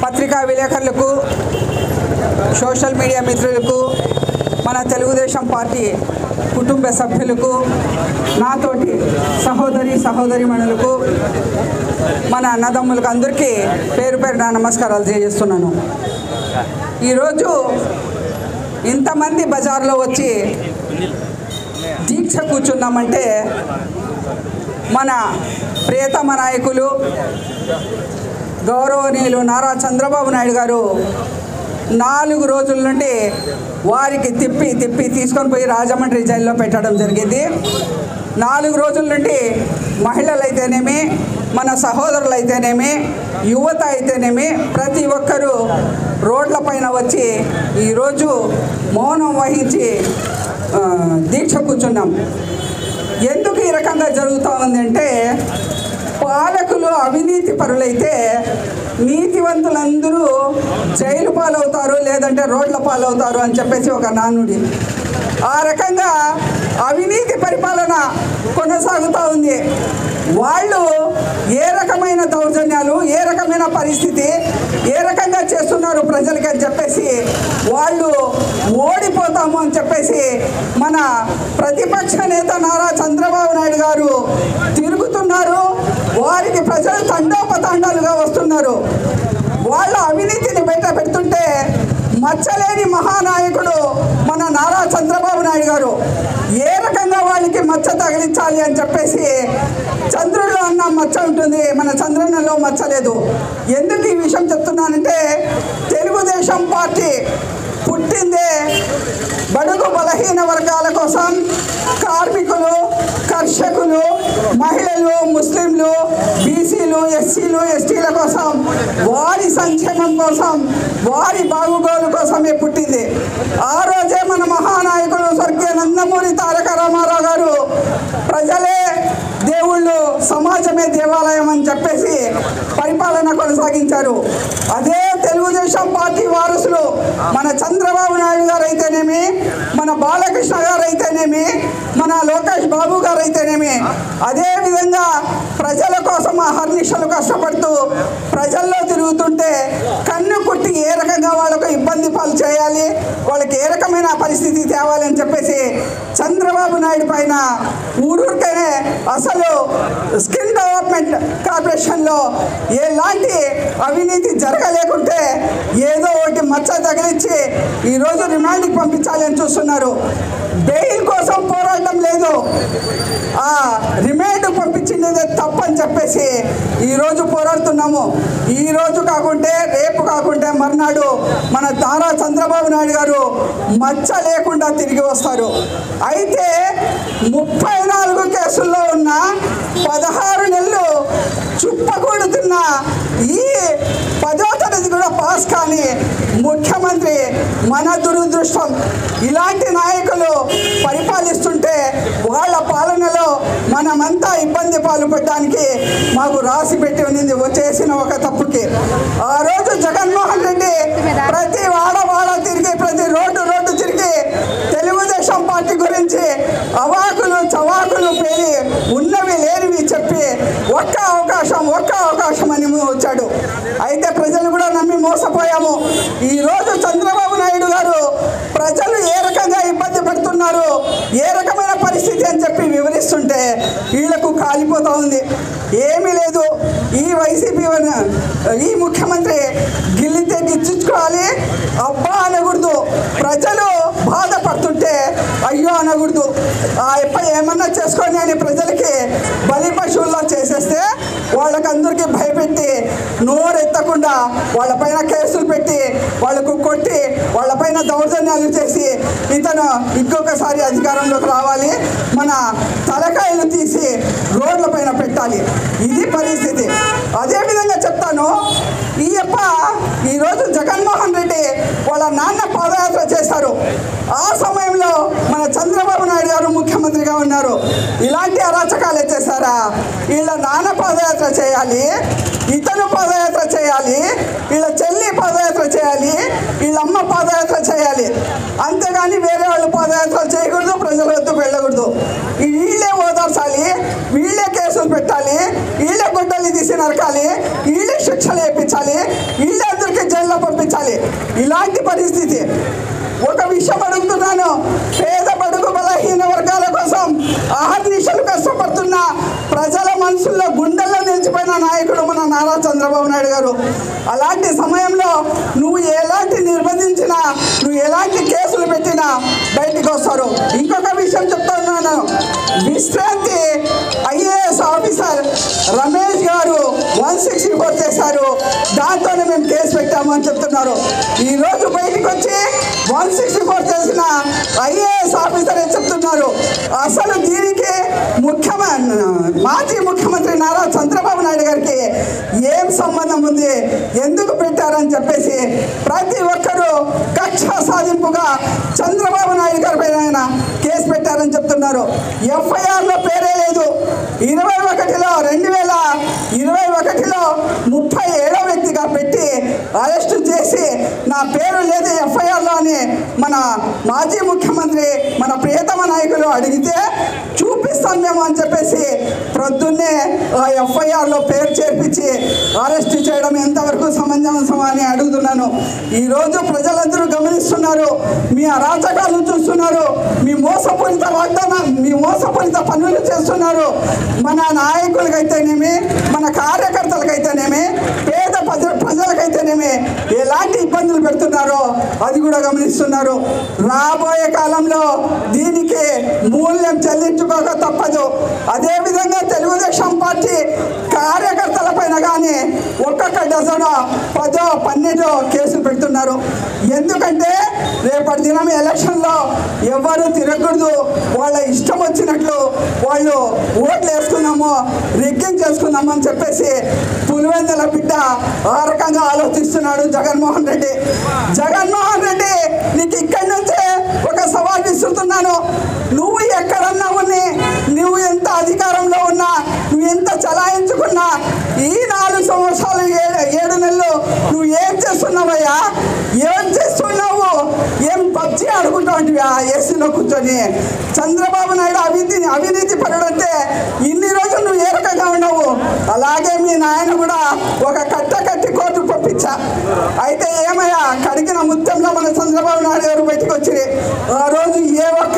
పత్రికా విలేకరులకు social media మిత్రులకు మన తెలుగుదేశం పార్టీ కుటుంబ సభ్యులకు నాతోటి సహోదరి సహోదరిమణులకు మన అన్నదమ్ములకు అందరికీ పేరు పేరు నా నమస్కారాలు తెలియజేస్తున్నాను ఈరోజు ఇంతమంది బజార్లో వచ్చి దీక్ష కూర్చున్నామంటే మన ప్రియతమ నాయకులు గౌరవనీయులు నారా చంద్రబాబు నాయుడు గారు నాలుగు రోజుల నుండి వారికి తిప్పి తిప్పి తీసుకొని పోయి రాజమండ్రి జైల్లో పెట్టడం జరిగింది నాలుగు రోజుల నుండి మహిళలు అయితేనేమి మన సహోదరులు అయితేనేమి యువత అయితేనేమి ప్రతి ఒక్కరూ రోడ్లపైన వచ్చి ఈరోజు మౌనం వహించి ఆ, దీక్ష కూర్చున్నాం ఎందుకు ఈ రకంగా జరుగుతూ ఉందంటే పాలకులు అవినీతి పరులైతే నీతివంతులందరూ జైలు పాలవుతారు లేదంటే రోడ్ల పాలవుతారు అని చెప్పేసి ఒక నానుడి ఆ రకంగా అవినీతి పరిపాలన కొనసాగుతూ ఉంది వాళ్ళు ఏ రకమైన దౌర్జన్యాలు ఏ రకమైన పరిస్థితి ఏ రకంగా చేస్తున్నారు ప్రజలకి అని చెప్పేసి వాళ్ళు ఓడిపోతాము అని చెప్పేసి మన ప్రతిపక్ష నేత నారా చంద్రబాబు నాయుడు గారు తిరుగుతున్నారు వారికి ప్రజలు తండోపతండాలుగా వస్తున్నారు వాళ్ళ అవినీతిని బయట పెడుతుంటే మచ్చలేని మహానాయకుడు మన నారా చంద్రబాబు నాయుడు గారు ఏ రకంగా వాళ్ళకి మచ్చ తగిలించాలి అని చెప్పేసి చంద్రుల్లో అన్న మచ్చ ఉంటుంది మన చంద్రన్నలో మచ్చ లేదు ఎందుకు ఈ విషయం చెప్తున్నానంటే తెలుగుదేశం పార్టీ పుట్టిందే బడుగు బలహీన వర్గాల కోసం కార్మికులు కర్షకులు మహిళలు ముస్లింలు బీసీలు ఎస్సీలు ఎస్టీల కోసం వారి సంక్షేమం కోసం వారి బాగుగోలు కోసమే పుట్టింది ఆ రోజే మన మహానాయకుడు స్వర్గీయ నందమూరి తారక రామారావు గారు ప్రజలే దేవుళ్ళు సమాజమే దేవాలయం అని చెప్పేసి పరిపాలన కొనసాగించారు అదే తెలుగుదేశం పార్టీ వారసులు మన చంద్రబాబు నాయుడు గారు అయితేనేమి మన బాలకృష్ణ గారు అయితేనేమి మన లోకేష్ బాబు గారు అయితేనేమి అదే విధంగా ప్రజల కోసం అహర్నిశలు కష్టపడుతూ ప్రజల్లో తిరుగుతుంటే కన్ను కుట్టి ఏ రకంగా వాళ్ళకు ఇబ్బంది పాలు చేయాలి వాళ్ళకి ఏ రకమైన పరిస్థితి తేవాలి అని చెప్పేసి చంద్రబాబు నాయుడు పైన ఊరూరికనే అసలు స్కిల్ డెవలప్మెంట్ కార్పొరేషన్లో ఎలాంటి అవినీతి జరగలేకుంటే ఏదో ఒకటి మచ్చ తగిలించి ఈరోజు రిమాండ్కి పంపించాలని చూస్తున్నారు బెయిల్ కోసం పోరాటం లేదు ఆ రిమాండ్ పంపించింది తప్పని చెప్పేసి ఈరోజు పోరాడుతున్నాము ఈ రోజు కాకుంటే రేపు కాకుంటే మర్నాడు మన తారా చంద్రబాబు నాయుడు గారు మచ్చ లేకుండా తిరిగి వస్తారు అయితే ముప్పై నాలుగు కేసుల్లో ఉన్న పదహారు నెలలు చుప్పకూడుతున్న ఈ పదో తరగతి కూడా పాస్ కానీ ముఖ్యమంత్రి మన దురదృష్టం ఇలాంటి నాయకులు పరిపాలిస్తుంటే వాళ్ళ పాలనలో మనమంతా ఇబ్బంది పాల్పడడానికి మాకు రాసి పెట్టి ఉన్నది చేసిన ఒక తప్పుకి ఆ రోజు జగన్మోహన్ రెడ్డి ప్రతి వాడ వాడ తిరిగి ప్రతి రోడ్డు రోడ్డు తిరిగి తెలుగుదేశం పార్టీ గురించి అవాకులు చవాకులు పేరి ఉన్నవి లేనివి చెప్పి ఒక్క అవకాశం ఒక్క అవకాశం అని వచ్చాడు అయితే ప్రజలు కూడా నమ్మి మోసపోయాము ఈ రోజు చంద్రబాబు నాయుడు గారు ప్రజలు ఏ రకంగా ఇబ్బంది పడుతున్నారు ఏ రకమైన పరిస్థితి అని చెప్పి వివరిస్తుంటే వీళ్ళకు కాలిపోతా ఉంది ఏమీ లేదు ఈ వైసీపీ వన- ఈ ముఖ్యమంత్రి గిల్లితే గిచ్చుకోవాలి అబ్బా అనకూడదు ప్రజలు బాధపడుతుంటే అయ్యో అనకూడదు ఆ ఎప్ప ఏమన్నా చేసుకొని అని ప్రజలకి బలి పశువుల్లో చేసేస్తే వాళ్ళకందరికీ భయపెట్టి నోరెత్తకుండా వాళ్ళపైన కేసులు పెట్టి వాళ్ళకు కొట్టి వాళ్ళపైన దౌర్జన్యాలు చేసి ఇతను ఇంకొకసారి అధికారంలోకి రావాలి మన తలకాయలు తీసి రోడ్ల పైన పెట్టాలి ఇది పరిస్థితి అదేవిధంగా చెప్తాను ఈ యప్ప ఈరోజు జగన్మోహన్ రెడ్డి వాళ్ళ నాన్న పాదయాత్ర చేశారు ఆ సమయంలో మన చంద్రబాబు నాయుడు గారు ముఖ్యమంత్రిగా ఉన్నారు ఇలాంటి అరాచకాలు చేశారా వీళ్ళ నాన్న పాదయాత్ర చేయాలి ఇతను పాదయాత్ర చేయాలి వీళ్ళ చెల్లి పాదయాత్ర చేయాలి వీళ్ళ అమ్మ పాదయాత్ర చేయాలి అంతేగాని వేరే వాళ్ళు పాదయాత్రలు చేయకూడదు ప్రజల వద్దకు వెళ్ళకూడదు వీళ్ళే ఓదార్చాలి వీళ్ళే కేసులు పెట్టాలి వీళ్ళే గుడ్డలు తీసి నరకాలి వీళ్ళే శిక్షలు వేయించాలి వీళ్ళే అందరికీ ఉండాలి ఇలాంటి పరిస్థితి ఒక విషయం అడుగుతున్నాను పేద బడుగు బలహీన వర్గాల కోసం అహర్నిశలు కష్టపడుతున్న ప్రజల మనసుల్లో గుండెల్లో నిలిచిపోయిన నాయకుడు మన నారా చంద్రబాబు నాయుడు గారు అలాంటి సమయంలో నువ్వు ఎలాంటి నిర్బంధించినా నువ్వు ఎలాంటి కేసులు పెట్టినా బయటికి వస్తారు ఇంకొక విషయం చెప్తున్నాను విశ్రాంతి ఐఏఎస్ ఆఫీసర్ రమేష్ గారు వన్ సిక్స్టీ ఫోర్ చేశారు దాంతోనే మేము కేసు పెట్టాము అని చెప్తున్నారు ఈరోజు బయటికి వచ్చి వన్ సిక్స్టీ ఫోర్ చేసిన ఐఏఎస్ ఆఫీసర్ అని చెప్తున్నారు అసలు దీనికి ముఖ్యమంత్రి మాజీ ముఖ్యమంత్రి నారా చంద్రబాబు నాయుడు గారికి ఏం సంబంధం ఉంది ఎందుకు పెట్టారని చెప్పేసి ప్రతి ఒక్కరూ కక్ష సాధింపుగా చంద్రబాబు నాయుడు గారి పైన ఆయన కేసు పెట్టారని చెప్తున్నారు ఎఫ్ఐఆర్లో పేరే లేదు ఇరవై ఒకటిలో రెండు వేల ఇరవై ఒకటిలో ముప్పై ఏడో వ్యక్తిగా పెట్టి అరెస్టు చేసి నా పేరు లేదు ఎఫ్ఐఆర్లో అని మన మాజీ ముఖ్యమంత్రి మన ప్రియతమ నాయకులు అడిగితే చూపిస్తాం మేము అని చెప్పేసి ప్రొద్దున్నే ఆ ఎఫ్ఐఆర్లో పేరు చేర్పించి అరెస్ట్ చేయడం ఎంతవరకు సమంజసం అని అడుగుతున్నాను ఈరోజు ప్రజలందరూ గమనిస్తున్నారు మీ అరాచకాలు చూస్తున్నారు మీ మోసపూరిత వాగ్దానం మీ మోసపూరిత పనులు చేస్తున్నారు మన నాయకులకైతేనేమి మన కార్యకర్తలకైతేనేమి పేద ప్రజ ప్రజలకైతేనేమి ఎలాంటి ఇబ్బందులు పెడుతున్నారో అది కూడా గమనిస్తున్నారు రాబోయే కాలంలో దీనికి మూల్యం చెల్లించుకోక తప్పదు అదేవిధంగా తెలుగుదేశం పార్టీ కార్యకర్తల పైన కానీ ఒక్కొక్క డజను పదో పన్నెండో కేసులు పెడుతున్నారు ఎందుకంటే రేపటి దినం ఎలక్షన్లో ఎవరు తిరగకూడదు వాళ్ళ ఇష్టం వచ్చినట్లు వాళ్ళు ఓట్లు వేసుకున్నాము రిగ్గింగ్ చేసుకున్నాము అని చెప్పేసి పులివెందుల బిడ్డ ఆ రకంగా ఆలోచిస్తున్నాడు జగన్మోహన్ రెడ్డి జగన్మోహన్ రెడ్డి నీకు ఇక్కడి నుంచే ఒక సవాల్ విసురుతున్నాను నువ్వు ఎక్కడన్నా ఉన్ని నువ్వు ఎంత అధికారంలో ఉన్నా నువ్వు ఎంత చలాయించుకున్నా ఈ నాలుగు సంవత్సరాలు ఏడు ఏడు నెలలు నువ్వు ఏం చేస్తున్నావయ్యా ఏం చేస్తున్నావు ఏం పబ్జి ఆడుకుంటావంటివా ఏసీలో కూర్చొని చంద్రబాబు నాయుడు అవినీతి అవినీతి పరుడంటే ఇన్ని రోజులు నువ్వు ఏ రకంగా ఉన్నావు అలాగే మీ నాయన కూడా ఒక కట్ట కట్టి కోర్టు పంపించా అయితే ఏమయ్యా కడిగిన ముత్యంలో మన చంద్రబాబు నాయుడు గారు బయటకు వచ్చి ఆ రోజు ఏ ఒక్క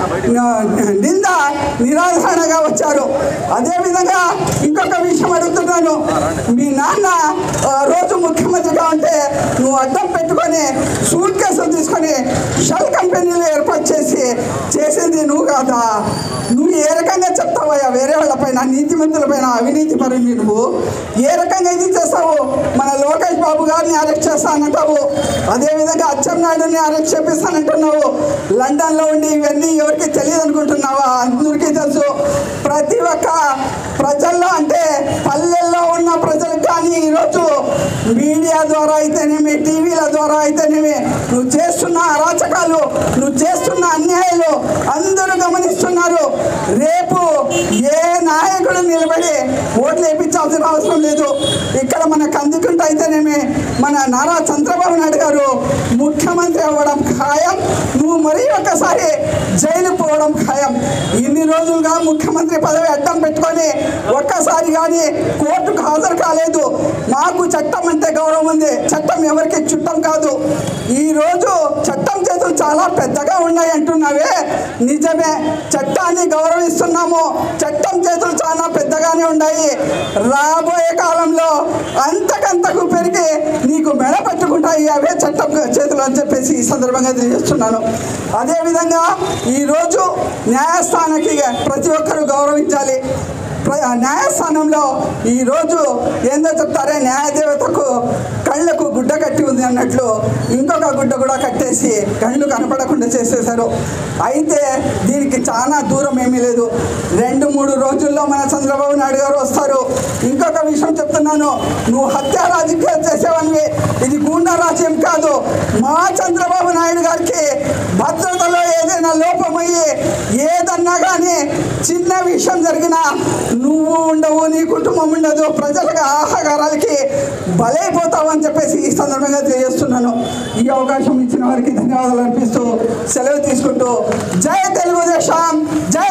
నింద నిరాధారణగా వచ్చారు అదేవిధంగా ఇంకొక విషయం అడుగుతున్నాను మీ నాన్న ఆ రోజు ముఖ్యమంత్రిగా ఉంటే నువ్వు అడ్డం పెట్టుకొని సూట్ కేసులు తీసుకొని షెల్ కంపెనీలు ఏర్పాటు చేసి చేసింది నువ్వు కాదా నువ్వు ఏ రకంగా చెప్తావయ్యా వేరే వాళ్ళ పైన నీతిమంతుల పైన అవినీతి పరుని నువ్వు ఏ రకంగా ఇది చేస్తావు మన లోకేష్ బాబు గారిని అరెస్ట్ చేస్తానంటావు అదేవిధంగా అచ్చెన్నాయుడుని అరెస్ట్ చేపిస్తానంటున్నావు లండన్లో ఉండి ఇవన్నీ ఎవరికి తెలియదు అనుకుంటున్నావా అందరికీ తెలుసు ప్రతి ఒక్క ప్రజల్లో అంటే పల్లెల్లో ఉన్న ప్రజలకు కానీ ఈరోజు మీడియా ద్వారా అయితేనేమి టీవీల ద్వారా అయితేనేమి నువ్వు చేస్తున్న అరాచకాలు నువ్వు చేస్తున్న అన్యాయాలు అందరూ గమనిస్తున్నారు రేపు ఏ నాయకుడు నిలబడి ఓట్లు వేయించాల్సిన అవసరం లేదు ఇక్కడ మన కందుకుంట అయితేనేమి మన నారా చంద్రబాబు నాయుడు గారు ముఖ్యమంత్రి అవ్వడం ఖాయం నువ్వు మరీ ఒకసారి జైలు పోవడం ఖాయం ఇన్ని రోజులుగా ముఖ్యమంత్రి పదవి అడ్డం పెట్టుకొని ఒక్కసారి కానీ కోర్టుకు హాజరు కాలేదు మాకు చట్టం అంటే గౌరవం ఉంది చట్టం ఎవరికి చుట్టం కాదు ఈ రోజు చట్టం చేతులు చాలా పెద్దగా ఉన్నాయి అంటున్నావే నిజమే చట్టాన్ని గౌరవిస్తున్నాము చట్టం చేతులు చాలా పెద్దగానే ఉన్నాయి రాబోయే కాలంలో అంతకంతకు పెరిగి నీకు మెడ పట్టుకుంటాయి అవే చట్టం చేతులు అని చెప్పేసి ఈ సందర్భంగా తెలియజేస్తున్నాను అదేవిధంగా ఈరోజు న్యాయస్థానానికి ప్రతి ఒక్కరూ గౌరవించాలి ప్ర- న్యాయస్థానంలో ఈరోజు ఏందో చెప్తారే న్యాయదేవతకు కళ్ళకు గుడ్డ కట్టి ఉంది అన్నట్లు ఇంకొక గుడ్డ కూడా కట్టేసి కళ్ళు కనపడకుండా చేసేశారు అయితే దీనికి చాలా దూరం ఏమీ లేదు రెండు మూడు రోజుల్లో మన చంద్రబాబు నాయుడు గారు వస్తారు ఇంకొక విషయం చెప్తున్నాను నువ్వు హత్య రాజకీయాలు చేసేవనివి ఇది గూండా రాజ్యం కాదు మా చంద్రబాబు నాయుడు గారికి భద్రతలో ఏదైనా లోపమయ్యి ఏదన్నా కానీ చిన్న విషయం జరిగినా నువ్వు ఉండవు నీ కుటుంబం ఉండదు ప్రజలకు ఆహారాలకి బలైపోతావు అని చెప్పేసి ఈ సందర్భంగా తెలియజేస్తున్నాను ఈ అవకాశం ఇచ్చిన వారికి ధన్యవాదాలు అర్పిస్తూ సెలవు తీసుకుంటూ జై తెలుగుదేశం జై